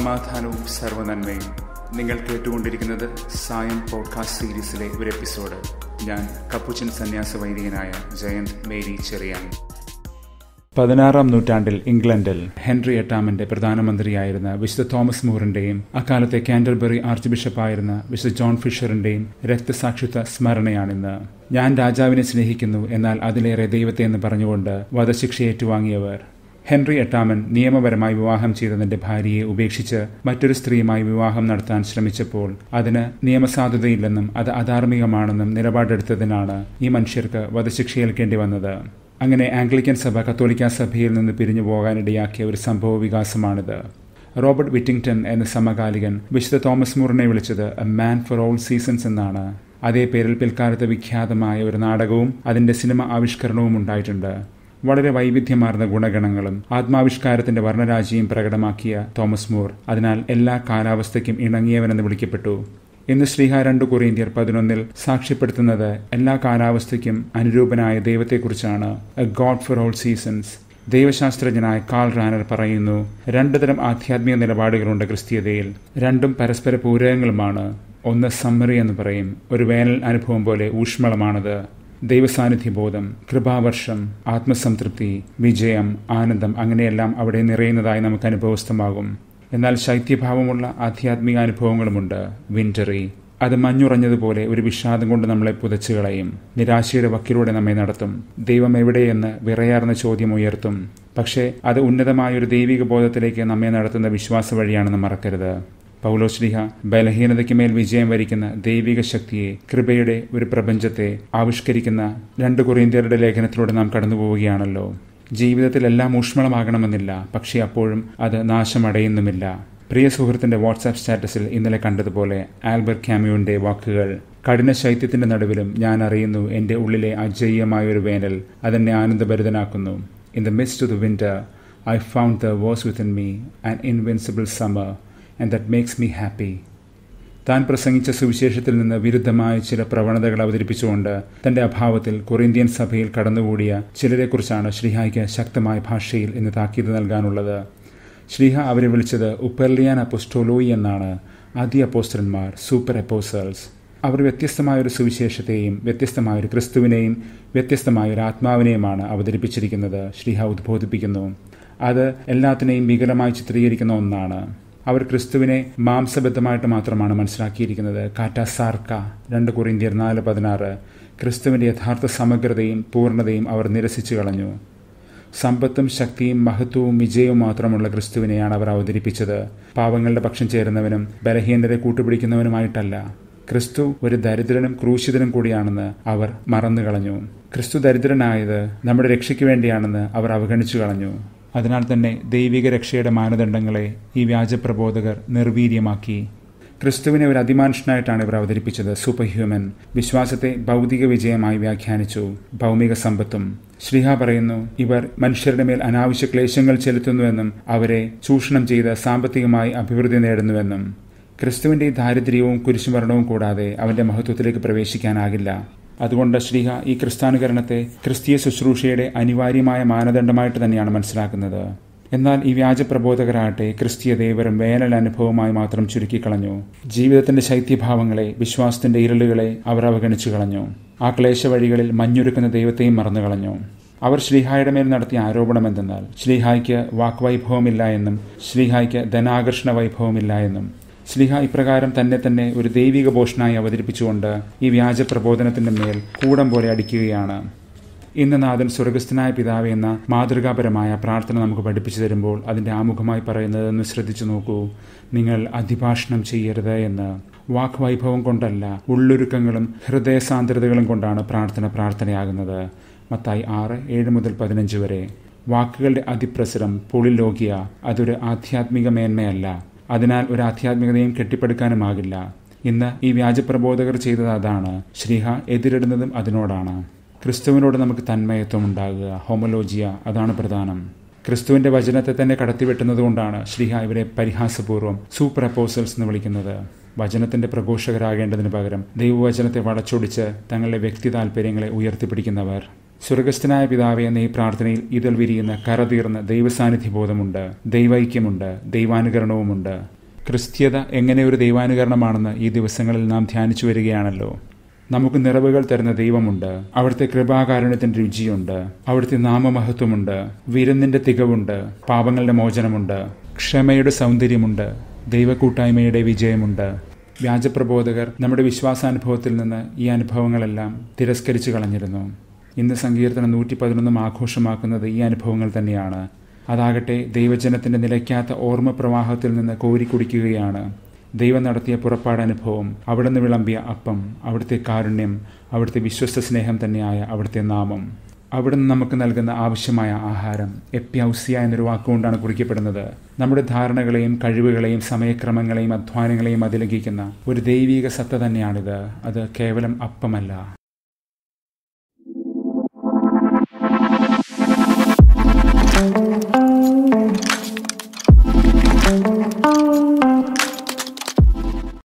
സമാധാനവും സർവനന്മയും നിങ്ങൾ കേട്ടുകൊണ്ടിരിക്കുന്നത് സായം പോഡ്കാസ്റ്റ് സീരീസിലെ ഒരു എപ്പിസോഡ് ഞാൻ കപ്പുച്ചൻ സന്യാസ വൈദികനായ ജയന്ത് മേരി ചെറിയാൻ പതിനാറാം നൂറ്റാണ്ടിൽ ഇംഗ്ലണ്ടിൽ ഹെൻറി എട്ടാമന്റെ പ്രധാനമന്ത്രിയായിരുന്ന വിശുദ്ധ തോമസ് മൂറിന്റെയും അക്കാലത്തെ കാൻഡർബറി ആർച്ച് ബിഷപ്പായിരുന്ന വിശുദ്ധ ജോൺ ഫിഷറിന്റെയും രക്തസാക്ഷിത്വ സ്മരണയാണിന്ന് ഞാൻ രാജാവിനെ സ്നേഹിക്കുന്നു എന്നാൽ അതിലേറെ ദൈവത്തെ എന്ന് പറഞ്ഞുകൊണ്ട് വധശിക്ഷ ഏറ്റുവാങ്ങിയവർ ഹെൻറി എട്ടാമൻ നിയമപരമായി വിവാഹം ചെയ്ത തന്റെ ഭാര്യയെ ഉപേക്ഷിച്ച് മറ്റൊരു സ്ത്രീയുമായി വിവാഹം നടത്താൻ ശ്രമിച്ചപ്പോൾ അതിന് നിയമസാധുതയില്ലെന്നും അത് അധാർമികമാണെന്നും നിലപാടെടുത്തതിനാണ് ഈ മനുഷ്യർക്ക് വധശിക്ഷയേൽക്കേണ്ടി വന്നത് അങ്ങനെ ആംഗ്ലിക്കൻ സഭ കത്തോലിക്ക സഭയിൽ നിന്ന് പിരിഞ്ഞു പോകാനിടയാക്കിയ ഒരു സംഭവ വികാസമാണിത് റോബർട്ട് വിറ്റിംഗ്ടൺ എന്ന സമകാലികൻ വിശുദ്ധ തോമസ് മൂറിനെ വിളിച്ചത് a man for all seasons എന്നാണ് അതേ പേരിൽ പിൽക്കാലത്ത് വിഖ്യാതമായ ഒരു നാടകവും അതിന്റെ സിനിമ ആവിഷ്കരണവും ഉണ്ടായിട്ടുണ്ട് വളരെ വൈവിധ്യമാർന്ന ഗുണഗണങ്ങളും ആത്മാവിഷ്കാരത്തിന്റെ വർണ്ണരാജിയും പ്രകടമാക്കിയ തോമസ് മൂർ അതിനാൽ എല്ലാ കാലാവസ്ഥയ്ക്കും ഇണങ്ങിയവനെന്ന് വിളിക്കപ്പെട്ടു ഇന്ന് ശ്രീഹ രണ്ട് കൊറിയന്ത്യർ പതിനൊന്നിൽ സാക്ഷ്യപ്പെടുത്തുന്നത് എല്ലാ കാലാവസ്ഥയ്ക്കും അനുരൂപനായ ദൈവത്തെക്കുറിച്ചാണ് a god for all seasons ദൈവശാസ്ത്രജ്ഞനായ കാൾ റാനർ പറയുന്നു രണ്ടു തരം ആധ്യാത്മിക നിലപാടുകളുണ്ട് ക്രിസ്തീയതയിൽ രണ്ടും പരസ്പര പൂരകങ്ങളുമാണ് ഒന്ന് സമ്മറി എന്ന് പറയും ഒരു വേനൽ അനുഭവം പോലെ ഊഷ്മളമാണത് ദൈവസാന്നിധ്യബോധം കൃപാവർഷം ആത്മസംതൃപ്തി വിജയം ആനന്ദം അങ്ങനെയെല്ലാം അവിടെ നിറയുന്നതായി നമുക്ക് അനുഭവസ്ഥമാകും എന്നാൽ ശൈത്യഭാവമുള്ള ആധ്യാത്മിക അനുഭവങ്ങളുമുണ്ട് വിന്ററി അത് മഞ്ഞുറഞ്ഞതുപോലെ ഒരു വിഷാദം കൊണ്ട് നമ്മളെ പുതച്ചു കളയും നിരാശയുടെ വക്കിലൂടെ നമ്മെ നടത്തും ദൈവം എവിടെയെന്ന് വിറയാർന്ന ചോദ്യം ഉയർത്തും പക്ഷേ അത് ഉന്നതമായ ഒരു ദൈവിക ബോധത്തിലേക്ക് നമ്മെ നടത്തുന്ന വിശ്വാസ വഴിയാണെന്ന് മറക്കരുത് പൗലോശ്ലിഹ ബലഹീനതയ്ക്ക് മേൽ വിജയം വരിക്കുന്ന ദൈവിക ശക്തിയെ കൃപയുടെ ഒരു പ്രപഞ്ചത്തെ ആവിഷ്കരിക്കുന്ന രണ്ട് കൊറിയന്ത്യരുടെ ലേഖനത്തിലൂടെ നാം കടന്നു പോവുകയാണല്ലോ ജീവിതത്തിൽ എല്ലാം ഊഷ്മളമാകണമെന്നില്ല പക്ഷേ അപ്പോഴും അത് നാശമടയുന്നുമില്ല പ്രിയ സുഹൃത്തിന്റെ വാട്സാപ്പ് സ്റ്റാറ്റസിൽ ഇന്നലെ കണ്ടതുപോലെ ആൽബർട്ട് ക്യാമിയോന്റെ വാക്കുകൾ കഠിന ശൈത്യത്തിന്റെ നടുവിലും ഞാൻ അറിയുന്നു എന്റെ ഉള്ളിലെ അജയ്യമായ ഒരു വേനൽ അതെന്നെ ആനന്ദഭരിതനാക്കുന്നു in the mist of the winter I found the verse within me an invincible summer and that makes me happy താൻ പ്രസംഗിച്ച സുവിശേഷത്തിൽ നിന്ന് വിരുദ്ധമായ ചില പ്രവണതകൾ അവതരിപ്പിച്ചുകൊണ്ട് തന്റെ അഭാവത്തിൽ കൊറിന്ത്യൻ സഭയിൽ കടന്നുകൂടിയ ചിലരെക്കുറിച്ചാണ് ശ്രീഹായ്ക്ക് ശക്തമായ ഭാഷയിൽ ഇന്ന് താക്കീത് നൽകാനുള്ളത് ശ്രീഹ അവരെ വിളിച്ചത് ഉപ്പർലിയാൻ അപ്പോസ്റ്റോലോയി എന്നാണ് ആദ്യ അപ്പോസ്റ്റന്മാർ സൂപ്പർ അപ്പോസേഴ്സ് അവർ വ്യത്യസ്തമായ ഒരു സുവിശേഷത്തെയും വ്യത്യസ്തമായ ഒരു ക്രിസ്തുവിനെയും വ്യത്യസ്തമായ ഒരു ആത്മാവിനെയുമാണ് അവതരിപ്പിച്ചിരിക്കുന്നത് ശ്രീഹ ഉദ്ബോധിപ്പിക്കുന്നു അത് എല്ലാത്തിനെയും വികലമായി ചിത്രീകരിക്കുന്ന ഒന്നാണ് അവർ ക്രിസ്തുവിനെ മാംസബദ്ധമായിട്ട് മാത്രമാണ് മനസ്സിലാക്കിയിരിക്കുന്നത് കാറ്റാസാർക്ക രണ്ട് കുറിന്ത്യർ നാല് പതിനാറ് ക്രിസ്തുവിന്റെ യഥാർത്ഥ സമഗ്രതയും പൂർണ്ണതയും അവർ നിരസിച്ചു കളഞ്ഞു സമ്പത്തും ശക്തിയും മഹത്വവും വിജയവും മാത്രമുള്ള ക്രിസ്തുവിനെയാണ് അവർ അവതരിപ്പിച്ചത് പാവങ്ങളുടെ പക്ഷം ചേരുന്നവനും ബലഹീനരെ കൂട്ടുപിടിക്കുന്നവനുമായിട്ടല്ല ക്രിസ്തു ഒരു ദരിദ്രനും ക്രൂശിതനും കൂടിയാണെന്ന് അവർ മറന്നു കളഞ്ഞു ക്രിസ്തു ദരിദ്രനായത് നമ്മുടെ രക്ഷയ്ക്ക് വേണ്ടിയാണെന്ന് അവർ അവഗണിച്ചു കളഞ്ഞു അതിനാൽ തന്നെ ദൈവിക രക്ഷയുടെ മാനദണ്ഡങ്ങളെ ഈ വ്യാജപ്രബോധകർ നിർവീര്യമാക്കി ക്രിസ്തുവിനെ ഒരു അതിമാനുഷനായിട്ടാണ് ഇവർ അവതരിപ്പിച്ചത് സൂപ്പർ ഹ്യൂമൻ വിശ്വാസത്തെ ഭൗതിക വിജയമായി വ്യാഖ്യാനിച്ചു ഭൗമിക സമ്പത്തും ശ്രീഹ പറയുന്നു ഇവർ മനുഷ്യരുടെ മേൽ അനാവശ്യ ക്ലേശങ്ങൾ ചെലുത്തുന്നുവെന്നും അവരെ ചൂഷണം ചെയ്ത് സാമ്പത്തികമായി അഭിവൃദ്ധി നേടുന്നുവെന്നും ക്രിസ്തുവിന്റെ ദാരിദ്ര്യവും കുരിശുമരണവും കൂടാതെ അവന്റെ മഹത്വത്തിലേക്ക് പ്രവേശിക്കാനാകില്ല അതുകൊണ്ട് ശ്രീഹ ഈ ക്രിസ്താനുകരണത്തെ ക്രിസ്തീയ ശുശ്രൂഷയുടെ അനിവാര്യമായ മാനദണ്ഡമായിട്ട് തന്നെയാണ് മനസ്സിലാക്കുന്നത് എന്നാൽ ഈ വ്യാജപ്രബോധകരാകട്ടെ ക്രിസ്തീയതയെ വെറും വേനൽ അനുഭവമായി മാത്രം ചുരുക്കിക്കളഞ്ഞു ജീവിതത്തിന്റെ ശൈത്യഭാവങ്ങളെ വിശ്വാസത്തിന്റെ ഇരുളുകളെ അവർ അവഗണിച്ചു കളഞ്ഞു ആ ക്ലേശ വഴികളിൽ മഞ്ഞുരുക്കുന്ന ദൈവത്തെയും മറന്നു കളഞ്ഞു അവർ ശ്രീഹായുടെ മേൽ നടത്തിയ ആരോപണം എന്തെന്നാൽ ശ്രീഹായ്ക്ക് വാക്വൈഭവമില്ല എന്നും ശ്രീഹായ്ക്ക് ധനാകർഷണ വൈഭവമില്ല എന്നും ശ്ലിഹ ഇപ്രകാരം തന്നെ തന്നെ ഒരു ദൈവിക ഭോഷനായി അവതരിപ്പിച്ചുകൊണ്ട് ഈ വ്യാജ പ്രബോധനത്തിന്റെ മേൽ കൂടം പോലെ അടിക്കുകയാണ് ഇന്ന് നാഥൻ സ്വർഗസ്ഥനായ പിതാവ് എന്ന മാതൃകാപരമായ പ്രാർത്ഥന നമുക്ക് പഠിപ്പിച്ചു തരുമ്പോൾ അതിന്റെ ആമുഖമായി പറയുന്നതെന്ന് ശ്രദ്ധിച്ചു നോക്കൂ നിങ്ങൾ അതിഭാഷണം ചെയ്യരുത് എന്ന് വാക്വൈഭവം കൊണ്ടല്ല ഉള്ളൊരുക്കങ്ങളും ഹൃദയസാന്ദ്രതകളും കൊണ്ടാണ് പ്രാർത്ഥന പ്രാർത്ഥനയാകുന്നത് മത്തായി ആറ് ഏഴ് മുതൽ പതിനഞ്ച് വരെ വാക്കുകളുടെ അതിപ്രസരം പൊളിലോകിയ അതൊരു ആധ്യാത്മിക മേന്മയല്ല അതിനാൽ ഒരു ആധ്യാത്മികതയും കെട്ടിപ്പടുക്കാനുമാകില്ല ഇന്ന് ഈ വ്യാജപ്രബോധകർ ചെയ്തത് അതാണ് ശ്രീഹ എതിരിടുന്നതും അതിനോടാണ് ക്രിസ്തുവിനോട് നമുക്ക് തന്മയത്വം ഉണ്ടാകുക ഹോമലോജിയ അതാണ് പ്രധാനം ക്രിസ്തുവിന്റെ വചനത്തെ തന്നെ കടത്തിവെട്ടുന്നത് കൊണ്ടാണ് ശ്രീഹ ഇവരെ പരിഹാസപൂർവ്വം സൂപ്പർ അപ്പോസൽസ് എന്ന് വിളിക്കുന്നത് വചനത്തിന്റെ പ്രഘോഷകരാകേണ്ടതിന് പകരം ദൈവവചനത്തെ വളച്ചൊടിച്ച് തങ്ങളുടെ വ്യക്തി താൽപര്യങ്ങളെ ഉയർത്തിപ്പിടിക്കുന്നവർ സ്വർഗസ്ഥനായ പിതാവെ എന്ന ഈ പ്രാർത്ഥനയിൽ ഇതിൽ വിരിയുന്ന കരതീർന്ന ദൈവസാന്നിധ്യബോധമുണ്ട് ദൈവൈക്യമുണ്ട് ദൈവാനുകരണവുമുണ്ട് ക്രിസ്ത്യത എങ്ങനെ ഒരു ദൈവാനുകരണമാണെന്ന് ഈ ദിവസങ്ങളിൽ നാം ധ്യാനിച്ചു വരികയാണല്ലോ നമുക്ക് നിറവുകൾ തരുന്ന ദൈവമുണ്ട് അവിടുത്തെ കൃപാകാരുണ്യത്തിന്റെ രുചിയുണ്ട് അവിടുത്തെ നാമമഹത്വമുണ്ട് വിരുന്നിന്റെ തികവുണ്ട് പാപങ്ങളുടെ മോചനമുണ്ട് ക്ഷമയുടെ സൗന്ദര്യമുണ്ട് ദൈവക്കൂട്ടായ്മയുടെ വിജയമുണ്ട് വ്യാജപ്രബോധകർ നമ്മുടെ വിശ്വാസാനുഭവത്തിൽ നിന്ന് ഈ അനുഭവങ്ങളെല്ലാം തിരസ്കരിച്ചു കളഞ്ഞിരുന്നു ഇന്ന് സങ്കീർത്തനം നൂറ്റി പതിനൊന്നും ആഘോഷമാക്കുന്നത് ഈ അനുഭവങ്ങൾ തന്നെയാണ് അതാകട്ടെ ദൈവജനത്തിന്റെ നിലയ്ക്കാത്ത ഓർമ്മ പ്രവാഹത്തിൽ നിന്ന് കോരിക്കുടിക്കുകയാണ് ദൈവം നടത്തിയ പുറപ്പാടനുഭവം അവിടുന്ന് വിളമ്പിയ അപ്പം അവിടുത്തെ കാരുണ്യം അവിടുത്തെ വിശ്വസ്ത സ്നേഹം തന്നെയായ അവിടുത്തെ നാമം അവിടുന്ന് നമുക്ക് നൽകുന്ന ആവശ്യമായ ആഹാരം എപ്യൗസിയ എന്നൊരു വാക്കുകൊണ്ടാണ് കുറിക്കപ്പെടുന്നത് നമ്മുടെ ധാരണകളെയും കഴിവുകളെയും സമയക്രമങ്ങളെയും അധ്വാനങ്ങളെയും അതിലംഘിക്കുന്ന ഒരു ദൈവീക സത്ത തന്നെയാണിത് അത് കേവലം അപ്പമല്ല